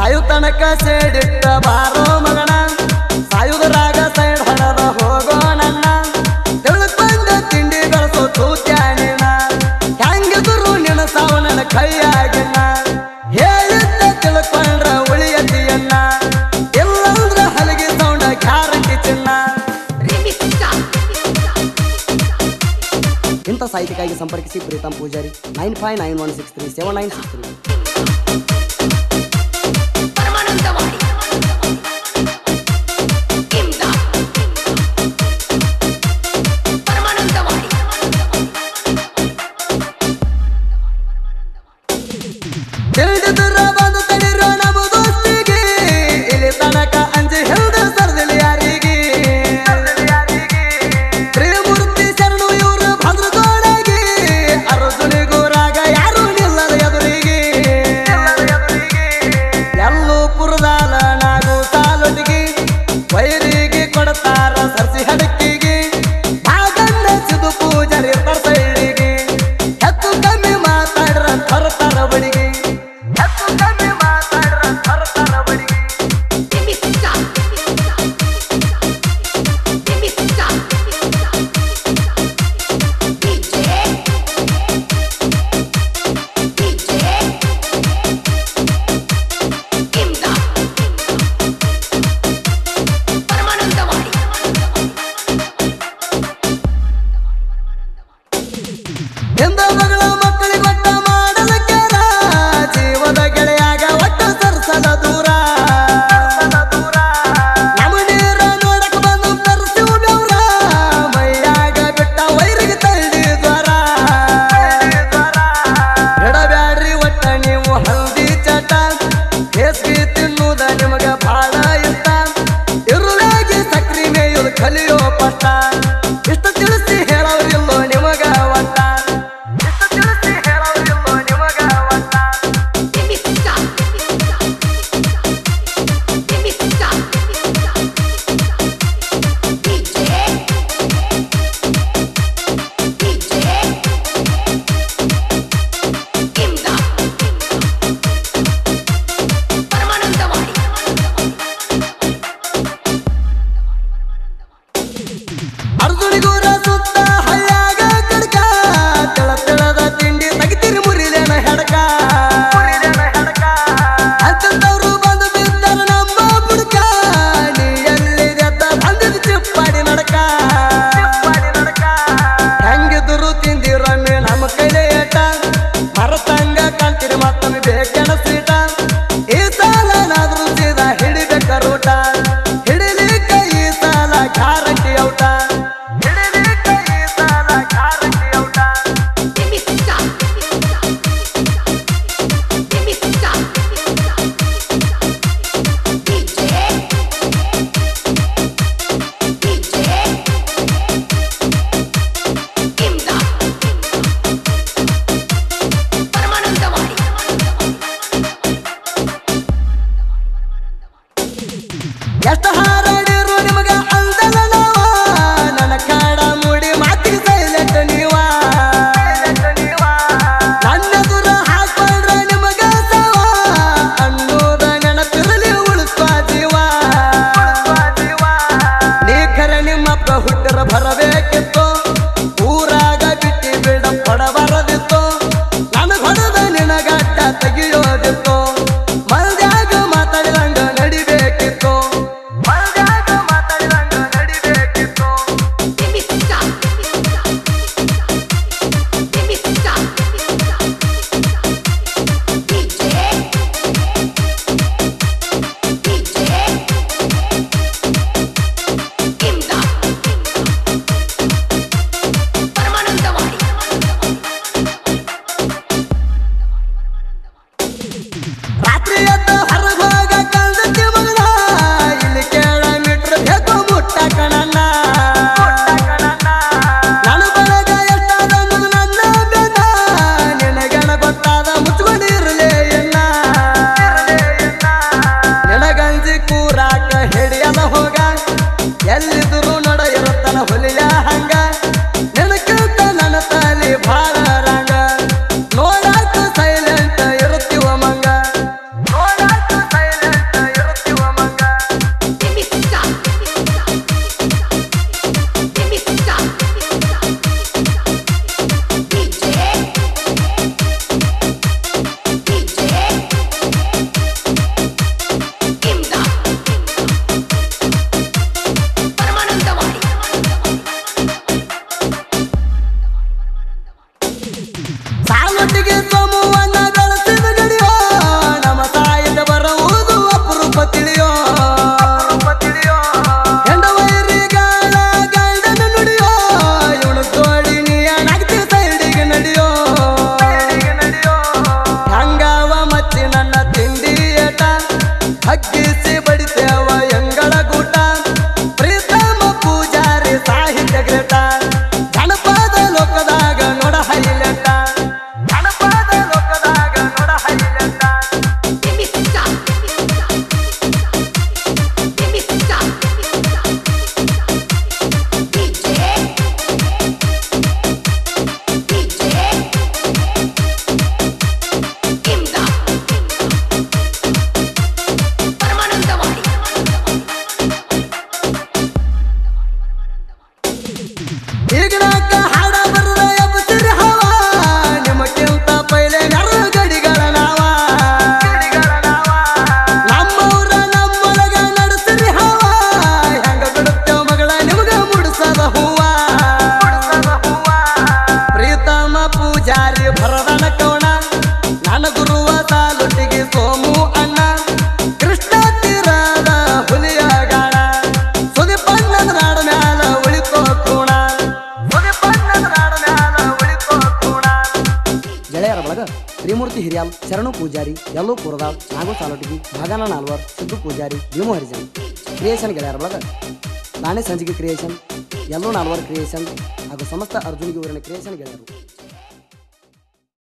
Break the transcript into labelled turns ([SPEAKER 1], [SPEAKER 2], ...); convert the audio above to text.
[SPEAKER 1] ಸಾಯು ತನಕ ಸೇಡಿಟ್ಟ ಬಾರೋ ಮಗನ ಸಾಯುವುದರಾಗ ಸೈಡ್ ಹಣದ ಹೋಗೋ ನನ್ನ ತಿಳ್ಕೊಂಡ ತಿಂಡಿ ಬೆಳೆಸೋ ತೂತ್ಯಾಣಿನ ಹೆಂಗಿದ್ರು ನಿನ್ನ ಸಾವು ನನ್ನ ಕೈಯಾಗಿನ ಹೇಳಿದ್ದ ತಿಳ್ಕೊಂಡ್ರ ಉಳಿಯತಿಯನ್ನ ಇಲ್ಲಂದ್ರ ಹಲಗಿ ಸೌಂಡ ಗ್ಯಾರಂಟಿ ಚಿನ್ನ ಇಂಥ ಸಾಹಿತ್ಯಕ್ಕಾಗಿ ಸಂಪರ್ಕಿಸಿ Pritam Pujari nine five nine one six three seven nine six three
[SPEAKER 2] Paramanandawadi Imdad Paramanandawadi
[SPEAKER 1] ತಿಳಿದುರ ಬಂದು ತಡಿರೋ ನಮ್ಮ ದೋಸ್ತಿಗೆ ಇಲ್ಲಿ ತನಕ ಅಂಜಿ ಹಿಡಿದು ಸರ್ದಿಲಿ ಯಾರಿಗೆ ತ್ರಿಮೂರ್ತಿ ಶರಣು ಇವರು ಭದ್ರಗೋಡಗೆ ಅರ್ಜುನಿಗೂ ರಾಗ ಯಾರು ನಿಲ್ಲದ ಎದುರಿಗೆ ಶರಣು ಪೂಜಾರಿ ಯಲ್ಲು ಕುರದಾಳ್ ನಾಗು ಸಾಲೋಟಗಿ ಭಾಗನ ನಾಲ್ವರ್ ಸಿದ್ದು ಪೂಜಾರಿ ಭೀಮು ಹರಿಜನ್ ಕ್ರಿಯೇಷನ್ ಗೆಳೆಯರ ಬಳಗ ನಾನೇ ಸಂಜಿಗೆ ಕ್ರಿಯೇಷನ್ ಯಲ್ಲೋ ನಾಲ್ವರ್ ಕ್ರಿಯೇಷನ್ ಹಾಗೂ ಸಮಸ್ತ ಅರ್ಜುನಿಗೆ ಊರಿನ ಕ್ರಿಯೇಷನ್ ಗೆಳೆಯರು